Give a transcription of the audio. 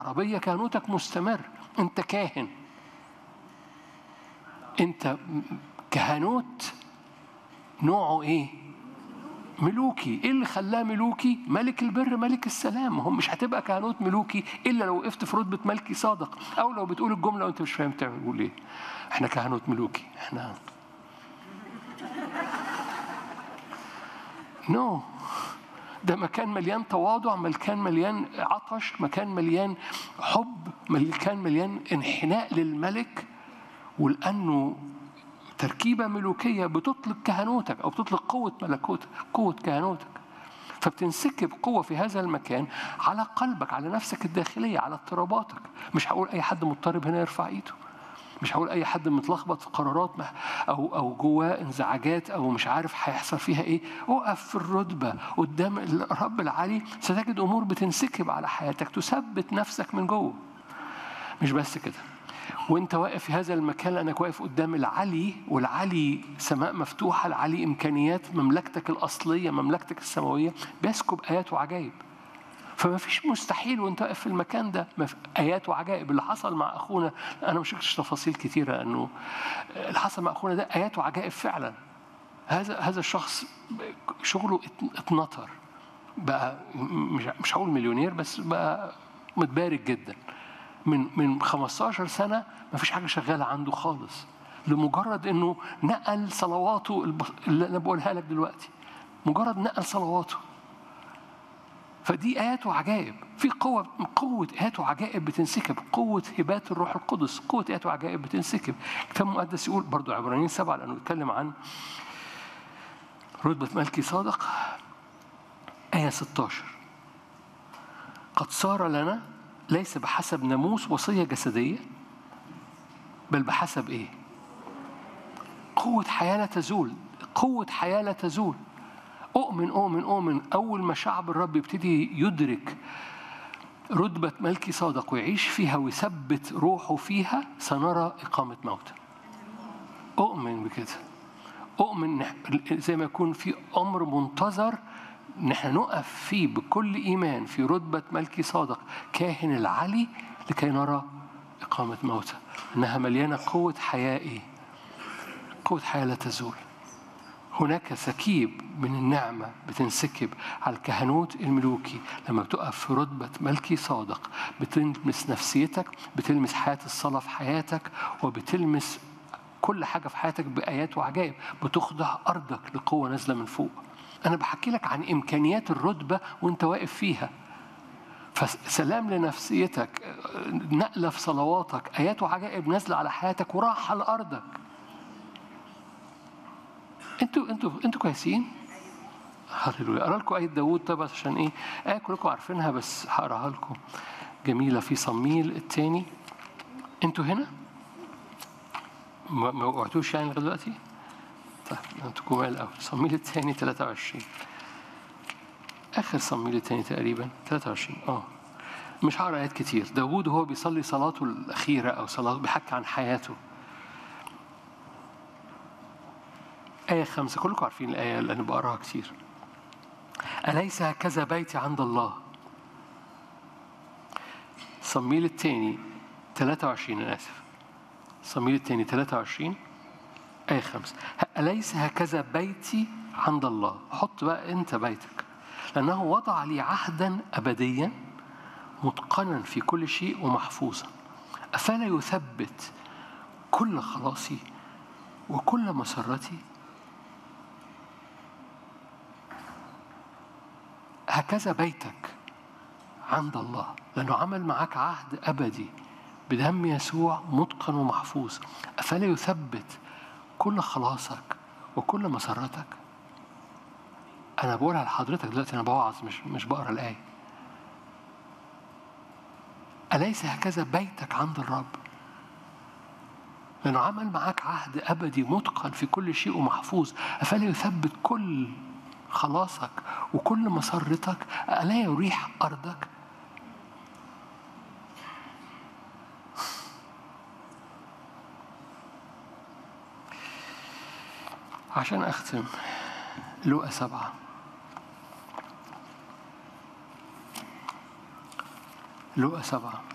عربية كهنوتك مستمر أنت كاهن أنت كهنوت نوعه إيه؟ ملوكي ايه اللي خلاه ملوكي ملك البر ملك السلام هم مش هتبقى كهنوت ملوكي الا لو وقفت في رتبه ملكي صادق او لو بتقول الجمله وانت مش فاهم تعمل ايه احنا كهنوت ملوكي احنا نو no. ده مكان مليان تواضع مكان مليان عطش مكان مليان حب مكان مليان انحناء للملك ولانه تركيبة ملوكية بتطلق كهنوتك أو بتطلق قوة ملكوتك قوة كهنوتك فبتنسكب قوة في هذا المكان على قلبك على نفسك الداخلية على اضطراباتك مش هقول أي حد مضطرب هنا يرفع إيده مش هقول أي حد متلخبط في قرارات أو أو جواه انزعاجات أو مش عارف هيحصل فيها إيه اقف في الرتبة قدام الرب العلي ستجد أمور بتنسكب على حياتك تثبت نفسك من جوه مش بس كده وانت واقف في هذا المكان لانك واقف قدام العلي والعلي سماء مفتوحه العلي امكانيات مملكتك الاصليه مملكتك السماويه بيسكب ايات وعجائب فما فيش مستحيل وانت واقف في المكان ده ايات وعجائب اللي حصل مع اخونا انا ما شفتش تفاصيل كثيره لانه اللي حصل مع اخونا ده ايات وعجائب فعلا هذا هذا الشخص شغله اتنطر بقى مش مش هقول مليونير بس بقى متبارك جدا من من 15 سنه ما فيش حاجه شغاله عنده خالص لمجرد انه نقل صلواته اللي انا بقولها لك دلوقتي مجرد نقل صلواته فدي ايات وعجائب في قوه قوه ايات وعجائب بتنسكب قوه هبات الروح القدس قوه ايات وعجائب بتنسكب الكتاب المقدس يقول برضو عبرانيين سبعه لانه يتكلم عن رتبه ملكي صادق ايه 16 قد صار لنا ليس بحسب ناموس وصية جسدية بل بحسب إيه؟ قوة حياة لا تزول قوة حياة لا تزول أؤمن أؤمن أؤمن أول ما شعب الرب يبتدي يدرك رتبة ملكي صادق ويعيش فيها ويثبت روحه فيها سنرى إقامة موتى أؤمن بكده أؤمن زي ما يكون في أمر منتظر نحن نقف فيه بكل إيمان في رتبة ملكي صادق كاهن العلي لكي نرى إقامة موتى إنها مليانة قوة حياة إيه؟ قوة حياة لا تزول هناك سكيب من النعمة بتنسكب على الكهنوت الملوكي لما بتقف في رتبة ملكي صادق بتلمس نفسيتك بتلمس حياة الصلاة في حياتك وبتلمس كل حاجة في حياتك بآيات وعجائب بتخضع أرضك لقوة نازلة من فوق أنا بحكي لك عن إمكانيات الرتبة وأنت واقف فيها فسلام لنفسيتك نقلة في صلواتك آيات وعجائب نازلة على حياتك وراحة لأرضك انتوا انتوا انتوا كويسين؟ هللويا اقرا لكم آية داوود طب عشان ايه؟ آية كلكم عارفينها بس هقراها لكم جميلة في صميل الثاني انتوا هنا؟ ما وقعتوش يعني لغاية دلوقتي؟ طيب انتوا جمال قوي صميل الثاني 23 اخر صميل الثاني تقريبا 23 اه مش هقرا ايات كتير داوود وهو بيصلي صلاته الاخيره او صلاه بيحكي عن حياته آية خمسة كلكم عارفين الآية اللي أنا بقراها كتير أليس هكذا بيتي عند الله صميل الثاني 23 أنا آسف صميل الثاني 23 آية خمسة أليس هكذا بيتي عند الله حط بقى أنت بيتك لأنه وضع لي عهدا أبديا متقنا في كل شيء ومحفوظا أفلا يثبت كل خلاصي وكل مسرتي هكذا بيتك عند الله لأنه عمل معك عهد أبدي بدم يسوع متقن ومحفوظ أفلا يثبت كل خلاصك وكل مسرتك أنا بقولها لحضرتك دلوقتي أنا بوعظ مش مش بقرا الآية أليس هكذا بيتك عند الرب لأنه عمل معك عهد أبدي متقن في كل شيء ومحفوظ أفلا يثبت كل خلاصك وكل مسرتك ألا يريح أرضك عشان أختم لوقا سبعة لوقا سبعة